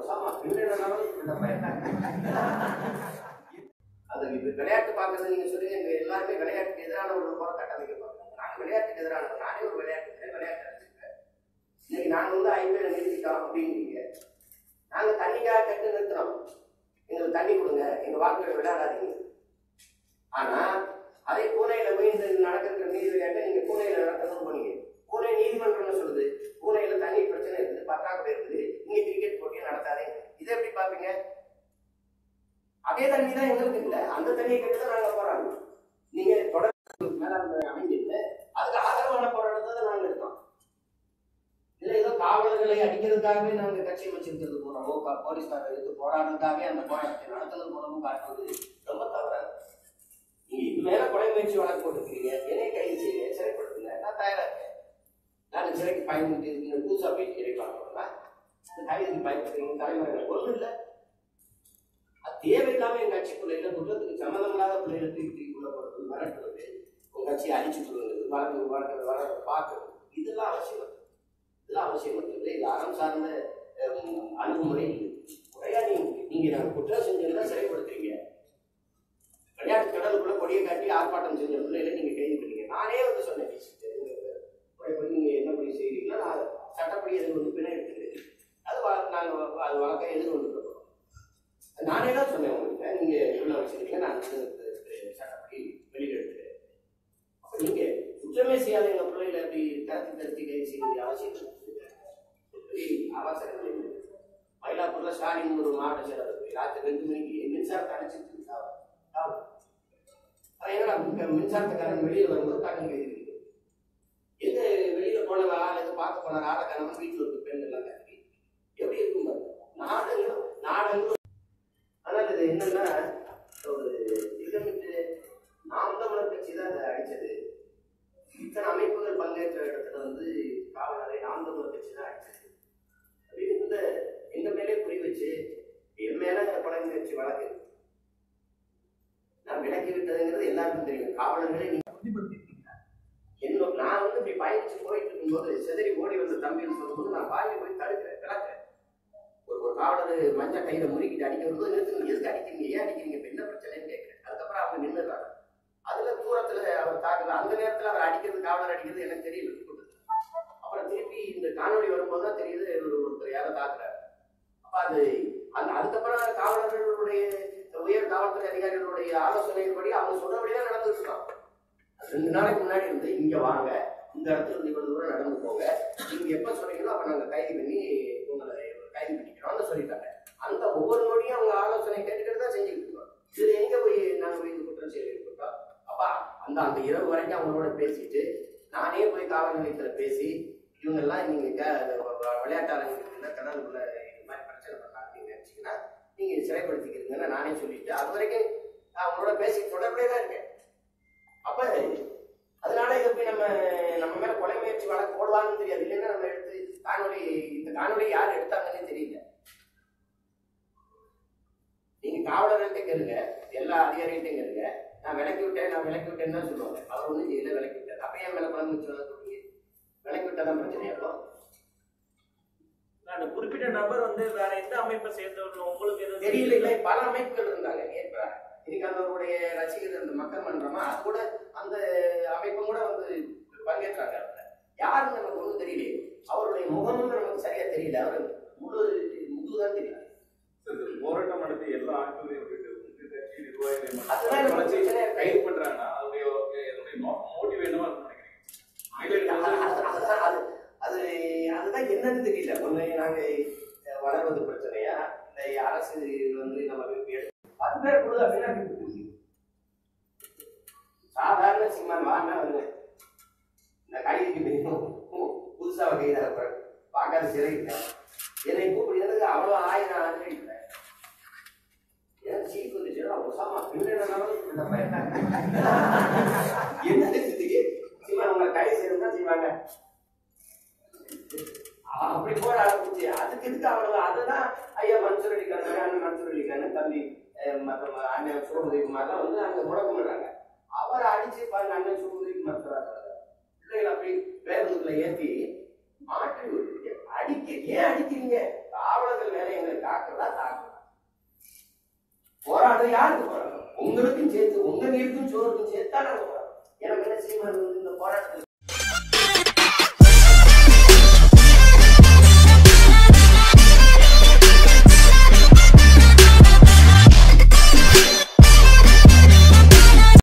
Osama பின்னணாலும் இந்த பையன் அது இப்ப விளையாட்டு பார்க்கறது நீங்க சொல்றீங்க இங்க எல்லாருமே விளையாட்டுக்கு எதிரானவர்கள் போல கட்டமைக்க பார்க்கறாங்க நாங்க விளையாட்டுக்கு எதிரானவங்க நானே ஒரு விளையாட்டு விளையாட்டு அடிச்சிருக்கேன் இன்னைக்கு நாங்க வந்து ஐபிஎல் நிறுத்திட்டோம் அப்படிங்கிறீங்க நாங்க தண்ணிக்காக கட்டு நிறுத்துறோம் எங்களுக்கு தண்ணி கொடுங்க எங்க வாழ்க்கையில விளையாடாதீங்க ஆனா அதே பூனையில போய் இந்த நடக்கிற நீதி விளையாட்டை நீங்க பூனையில நடத்தணும்னு போனீங்க பூனை நீதிமன்றம்னு சொல்லுது பூனையில தண்ணி பிரச்சனை இருக்குது பற்றாக்குறை இருக்குது நீங்க கிரிக்கெட் போட்டியை நடத்தாதீங்க இதை எப்படி பாப்பீங்க அதே தண்ணி தான் எங்களுக்கு இல்லை அந்த தண்ணியை கட்டு தான் நாங்க போராடுறோம் நீங்க தொடர்ந்து மேலாண்மை அமைஞ்சிட்டு அதுக்கு ஆதரவான போராட்டத்தை தான் நாங்க இருக்கோம் இல்ல ஏதோ காவலர்களை அடிக்கிறதுக்காகவே நாங்க கட்சி வச்சிருக்கிறது போறோமோ ப- போலீஸ்காரர் எடுத்து போராடுறதுக்காகவே அந்த போராட்டத்தை நடத்துறது போறோமோ காட்டுவது ரொம்ப தவறாது நீங்க இது மேல கொலை முயற்சி வழக்கு போட்டுருக்கீங்க என்னை கைது செய்யுங்க சிறைப்படுத்துங்க நான் தயாரா இருக்கேன் நான் சிறைக்கு பயன்படுத்தி இருக்கீங்க புதுசா போய் சிறை பார்க்கணும்னா கைதுக்கு பயன்படுத்துறீங்க தலைமுறை ஒன்றும் இல்லை அது தேவையில்லாம என் கட்சிக்குள்ள இல்லை குற்றத்துக்கு சம்மந்தம் இல்லாத பிள்ளைகளை தூக்கி தூக்கி உள்ள போடுறது மிரட்டுறது உங்க கட்சியை அழிச்சு கொடுக்குறது வளர்ந்து வளர்க்குறது வளர்ந்து பார்க்கறது இதெல்லாம் அவசியம் இல்லை. இதெல்லாம் அவசியம் இல்லை இது அறம் சார்ந்த ஹம், அணுகுமுறை இல்லை முறையா நீங்க நீங்க நாங்க குற்றம் செஞ்சிருந்தா சிறைப்படுத்துறீங்க விளையாட்டு கடலுக்குள்ள கொடியை காட்டி ஆர்ப்பாட்டம் செஞ்ச பிள்ளைகளை நீங்க கைது பண்ணீங்க நானே வந்து சொன்னேன் முறைப்படி நீங்க என்ன படி செய்றீங்களோ நான் சட்டப்படி எதிர் வந்து பின்ன எடுத்துக்கிறேன் அது வழக்கு நாங்கள் அது வழக்கை எதிர்கொண்டு இருக்கோம் நானே தான் சொன்னேன் உங்கள்கிட்ட நீங்க உள்ள வச்சிருக்கீங்க நான் வந்து சட்டப்படி வெளியில எடுத்துக்கிறேன் அப்ப நீங்க குற்றமே செய்யாத எங்க பிள்ளைகளை அப்படி தரத்தி தரத்தி கைது செய்ய வேண்டிய அவசியம் இல்லை. பெரிய அவசரம் இல்லை. மயிலாப்பூர்ல ஸ்டாலின் ஒரு மாவட்ட செயலர் போய் ராத்திரி ரெண்டு மணிக்கு மின்சாரத்தை அடைச்சிட்டு இருந்தார் என்னடா மின் மின்சாரத்துக்காரன் வெளியில வரும்போது டக்குனு கைது பண்ணிட்டு. எங்க வெளியில போன ஆள் எது பார்க்க போன ஆளை கணவன் வீட்டுல இருக்க பெண் எல்லாம் கட்டி எப்படி இருக்கும் பாருங்க நாடகம் நாடகம் ஆனால் இது என்னன்னா ஒரு திட்டமிட்டு நாம் தமிழர் கட்சி தான் அதை அடிச்சது இத்தனை அமைப்புகள் பங்கேற்ற இடத்துல வந்து காவலரை நாம் தமிழர் கட்சி தான் அடிச்சது அப்படின்னு இந்த எங்க மேலே குறி வச்சு என் மேல கொலை முயற்சி வழக்கு நான் விலக்கி விட்டதுங்கிறது எல்லாருக்கும் தெரியும் காவலர்களே நீங்க உறுதிப்படுத்திருக்கீங்க என்ன நான் வந்து இப்படி பயணிச்சு போயிட்டு இருக்கும்போது செதறி ஓடி வந்த தம்பின்னு சொல்லும்போது நான் பாயை போய் தடுக்கிறேன் விளக்குறேன் ஒரு ஒரு காவலர் மஞ்சள் கையில முறுக்கிட்டு அடிக்க வரும்போது நிறுத்துங்க எதுக்கு அடிக்கிறீங்க ஏன் அடிக்கிறீங்க இப்ப என்ன பிரச்சனைன்னு கேட்கிறேன் அதுக்கப்புறம் அவங்க நின்றுறாங்க அதுல தூரத்துல அவர் தாக்கல அந்த நேரத்துல அவர் அடிக்கிறது காவலர் அடிக்கிறது எனக்கு தெரியல கூட்டத்துல. அப்புறம் திருப்பி இந்த காணொளி வரும்போது தான் தெரியுது ஒரு ஒருத்தர் யாரோ தாக்குறாரு அப்ப அது அந்த அதுக்கப்புறம் காவலர்களுடைய உயர் காவல்துறை அதிகாரிகளுடைய ஆலோசனையின்படி அவங்க சொல்றபடிதான் நடந்துட்டு இருக்கான் ரெண்டு நாளைக்கு முன்னாடி இருந்து இங்க வாங்க இந்த இடத்துல இருந்து இவ்வளவு தூரம் நடந்து போங்க நீங்க எப்ப சொன்னீங்களோ அப்ப நாங்க கைது பண்ணி உங்களை கைது பண்ணிக்கிறோம்னு சொல்லிட்டாங்க அந்த ஒவ்வொரு நொடியும் அவங்க ஆலோசனை கேட்டுக்கிட்டு தான் செஞ்சுக்கிட்டு இருக்கோம் இதுல எங்க போய் நாங்க போய் இந்த குற்றம் செய்யறோம் அப்பா அந்த அந்த இரவு வரைக்கும் அவங்களோட பேசிட்டு நானே போய் காவல் நிலையத்துல பேசி இவங்க எல்லாம் நீங்க க- வ- விளையாட்டாளர்களுக்கு கடலுக்குள்ள இது மாதிரி பிரச்சனை பண்ணாங்க நீங்க நினைச்சீங்கன்னா நீங்க சிறைப்படுத்திக்கிறீங்கன்னு நானே சொல்லிட்டு அது வரைக்கும் நான் அவங்களோட பேசி தொடர்புடைய தான் இருக்கேன் அப்ப அதனால இதை போய் நம்ம நம்ம மேல கொலை முயற்சி வழக்கு போடுவாங்கன்னு தெரியாது இல்லைன்னா நம்ம எடுத்து காணொலி இந்த காணொலி யார் எடுத்தாங்கன்னு தெரியல நீங்க காவலர்கள்ட்ட கேளுங்க எல்லா அதிகாரிகிட்டையும் கேளுங்க நான் விலக்கி விட்டேன் நான் விலக்கி விட்டேன்னு தான் சொல்லுவாங்க அவர் ஒன்றும் செய்யல விலக்கி விட்டார் அப்ப ஏன் மேல குழம்பு வச்சு சொல்றீங்க விலக்கி விட்டாதான் பிரச்சனை ஆகும் அந்த குறிப்பிட்ட நபர் வந்து வேற எந்த அமைப்பை சேர்ந்தவர் உங்களுக்கு எதுவும் தெரியல இல்லை பல அமைப்புகள் இருந்தாங்க ஏற்ப இன்னைக்கு அவருடைய ரசிகர் இருந்த மக்கள் மன்றமா அது கூட அந்த அமைப்பும் கூட வந்து பங்கேற்றாங்க அதுல. யாருன்னு நமக்கு ஒன்றும் தெரியலையே அவருடைய முகமும் நமக்கு சரியா தெரியல அவர் முழு முழு தான் தெரியல போராட்டம் நடத்தி எல்லா ஆட்களையும் விட்டுட்டு உங்க கட்சி நிர்வாகிகளை அதுதான் எனக்கு வளைச்சு பிரச்சனையா இருக்கு. கைது பண்றாங்கன்னா அதனுடைய அதனுடைய நோக்கம் மோட்டிவ் என்னவா இருக்கும்னு நினைக்கிறீங்க அது- அது- அதுதான் அது அது அதுதான் என்னன்னு தெரியல ஒண்ணு நாங்க அஹ், வளர்வது பிரச்சனையா இந்த அரசு வந்து நம்ம எடுத்து பத்து பேர் கொடுது அப்படின்னா எப்படி கொடுக்குது? சாதாரண சீமான் வாங்க வந்து இந்த கைதுக்கு தெரியும் புதுசா கைதாக போறேன் பார்க்காத சிறை இல்லை என்னை கூப்பிடுறதுக்கு அவ்வளோ ஆயிரம் ஆண்டு இல்லை எனக்கு சீட்டு வந்துச்சு ஒசாமா பின்னணாலும் இந்த பையன் என்ன இதுக்கு சீமான் உங்களை கைது செய்யணும் தான் செய்வாங்க அவன் அப்படி போட ஆரம்பிச்சு அதுக்கு இதுக்கு அவ்வளவு அதுதான் ஐயா மன்சூர் அலிகான் அண்ணன் மன்சூர் அலிகான் தம்பி அஹ், மற்ற அண்ணன் சூழ்நிலை குமார்லாம் வந்து அங்க முடக்கம் பண்றாங்க அவரை அடிச்சு பாருங்க அண்ணன் சூழ்நிலை குமார் சொல்றாங்க பிள்ளைகளை அப்படி பேருந்துக்குள்ள ஏத்தி மாற்றி விட்டு அடிக்க ஏன் அடிக்கிறீங்க காவலர்கள் மேல எங்களை காக்க போராடுறதா தாக்கம் போராட்டம் யாருக்கு போராட்டம் உங்களுக்கும் சேர்த்து உங்க நீருக்கும் சோறுக்கும் சேர்த்து தான் நாங்க போராடுறோம் எனக்கு என்ன சீமான் வந்து இந்த போராட்டத்தை